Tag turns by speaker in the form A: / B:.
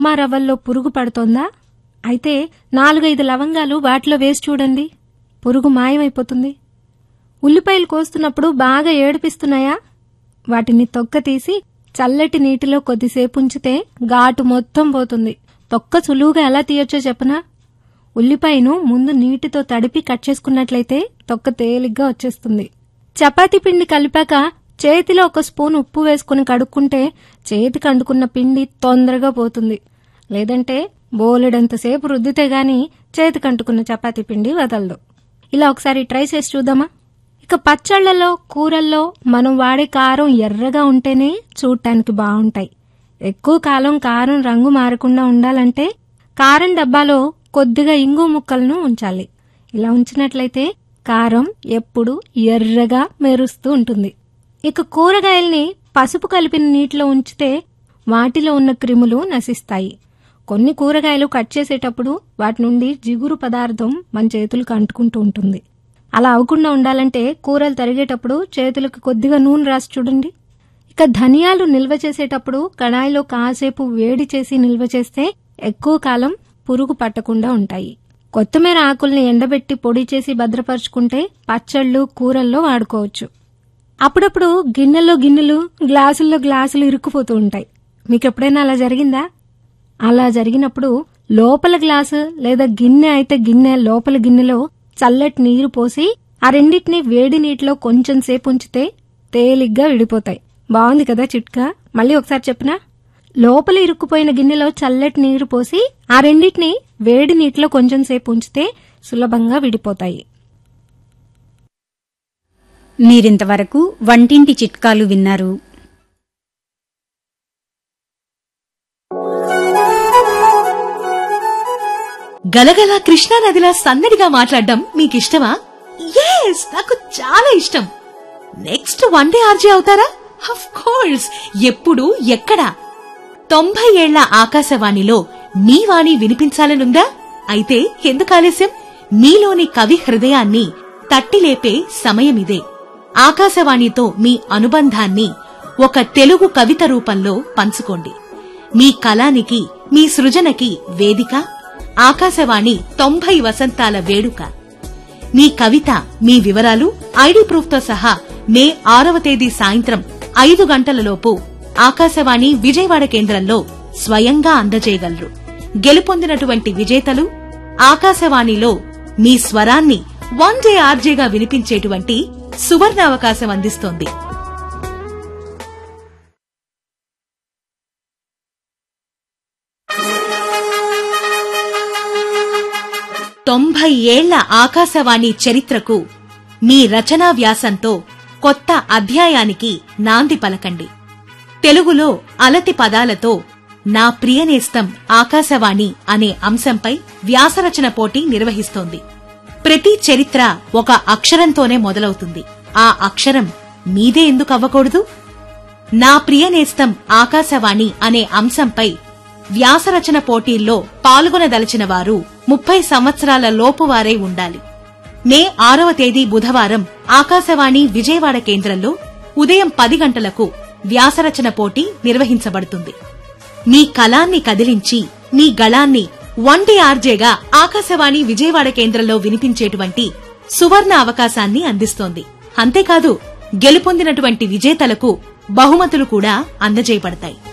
A: ఉప్మా రవ్వల్లో పురుగు పడుతోందా అయితే నాలుగైదు లవంగాలు వాటిలో వేసి చూడండి పురుగు మాయమైపోతుంది ఉల్లిపాయలు కోస్తున్నప్పుడు బాగా ఏడిపిస్తున్నాయా వాటిని తొక్క తీసి చల్లటి నీటిలో కొద్దిసేపు ఉంచితే ఘాటు మొత్తం పోతుంది తొక్క సులువుగా ఎలా తీయొచ్చో చెప్పనా ఉల్లిపాయను ముందు నీటితో తడిపి కట్ చేసుకున్నట్లయితే తొక్క తేలిగ్గా వచ్చేస్తుంది చపాతీ పిండి కలిపాక చేతిలో ఒక స్పూన్ ఉప్పు వేసుకుని కడుక్కుంటే చేతికి అంటుకున్న పిండి తొందరగా పోతుంది లేదంటే బోలెడంతసేపు రుద్దితే గాని చేతికి అంటుకున్న చపాతీ పిండి వదలదు ఇలా ఒకసారి ట్రై చేసి చూద్దామా ఇక పచ్చళ్లలో కూరల్లో మనం వాడే కారం ఎర్రగా ఉంటేనే చూడటానికి బాగుంటాయి ఎక్కువ కాలం కారం రంగు మారకుండా ఉండాలంటే కారం డబ్బాలో కొద్దిగా ఇంగు ముక్కలను ఉంచాలి ఇలా ఉంచినట్లయితే కారం ఎప్పుడు ఎర్రగా మెరుస్తూ ఉంటుంది ఇక కూరగాయల్ని పసుపు కలిపిన నీటిలో ఉంచితే వాటిలో ఉన్న క్రిములు నశిస్తాయి కొన్ని కూరగాయలు కట్ చేసేటప్పుడు వాటి నుండి జిగురు పదార్థం మన చేతులకు అంటుకుంటూ ఉంటుంది అలా అవ్వకుండా ఉండాలంటే కూరలు తరిగేటప్పుడు చేతులకు కొద్దిగా నూనె రాసి చూడండి ఇక ధనియాలు నిల్వ చేసేటప్పుడు కడాయిలో కాసేపు వేడి చేసి నిల్వ చేస్తే ఎక్కువ కాలం పురుగు పట్టకుండా ఉంటాయి కొత్తిమీర ఆకుల్ని ఎండబెట్టి పొడి చేసి భద్రపరుచుకుంటే పచ్చళ్ళు కూరల్లో వాడుకోవచ్చు అప్పుడప్పుడు గిన్నెలో గిన్నెలు గ్లాసుల్లో గ్లాసులు ఇరుక్కుపోతూ ఉంటాయి మీకు ఎప్పుడైనా అలా జరిగిందా అలా జరిగినప్పుడు లోపల గ్లాసు లేదా గిన్నె అయితే గిన్నె లోపల గిన్నెలో చల్లటి నీరు పోసి ఆ రెండింటిని వేడి నీటిలో కొంచెం సేపు ఉంచితే తేలిగ్గా విడిపోతాయి బాగుంది కదా చిట్కా మళ్ళీ ఒకసారి చెప్పనా లోపల ఇరుక్కుపోయిన గిన్నెలో చల్లటి నీరు పోసి ఆ రెండింటిని వేడి నీటిలో కొంచెం సేపు ఉంచితే సులభంగా విడిపోతాయి
B: మీరింతవరకు వంటింటి చిట్కాలు విన్నారు
C: గలగల కృష్ణానదిలా సన్నడిగా మాట్లాడడం మీకిష్టమా ఎస్ నాకు చాలా ఇష్టం నెక్స్ట్ వన్ డే ఆర్జే అవుతారా అఫ్ కోర్స్ ఎప్పుడు ఎక్కడ తొంభై ఏళ్ల ఆకాశవాణిలో మీ వాణి వినిపించాలనుందా అయితే ఎందుకు ఆలస్యం మీలోని కవి హృదయాన్ని తట్టిలేపే సమయమిదే ఆకాశవాణితో మీ అనుబంధాన్ని ఒక తెలుగు కవిత రూపంలో పంచుకోండి మీ కళానికి మీ సృజనకి వేదిక ఆకాశవాణి తొంభై వసంతాల వేడుక మీ కవిత మీ వివరాలు ఐడి ప్రూఫ్తో సహా మే ఆరవ తేదీ సాయంత్రం ఐదు గంటలలోపు ఆకాశవాణి విజయవాడ కేంద్రంలో స్వయంగా అందజేయగలరు గెలుపొందినటువంటి విజేతలు ఆకాశవాణిలో మీ స్వరాన్ని వన్ డే ఆర్జేగా వినిపించేటువంటి సువర్ణావకాశం అందిస్తోంది తొంభై ఏళ్ల ఆకాశవాణి చరిత్రకు మీ రచనా వ్యాసంతో కొత్త అధ్యాయానికి నాంది పలకండి తెలుగులో అలతి పదాలతో నా ప్రియనేస్తం ఆకాశవాణి అనే అంశంపై వ్యాసరచన పోటీ నిర్వహిస్తోంది ప్రతి చరిత్ర ఒక అక్షరంతోనే మొదలవుతుంది ఆ అక్షరం మీదే ఎందుకు అవ్వకూడదు నా ప్రియనేస్తం ఆకాశవాణి అనే అంశంపై వ్యాసరచన పోటీల్లో పాల్గొనదలిచిన వారు ముప్పై సంవత్సరాల లోపువారై ఉండాలి మే ఆరవ తేదీ బుధవారం ఆకాశవాణి విజయవాడ కేంద్రంలో ఉదయం పది గంటలకు వ్యాసరచన పోటీ నిర్వహించబడుతుంది మీ కళాన్ని కదిలించి మీ గళాన్ని వన్ డే ఆర్జేగా ఆకాశవాణి విజయవాడ కేంద్రంలో వినిపించేటువంటి సువర్ణ అవకాశాన్ని అందిస్తోంది అంతేకాదు గెలుపొందినటువంటి విజేతలకు బహుమతులు కూడా అందజేయబడతాయి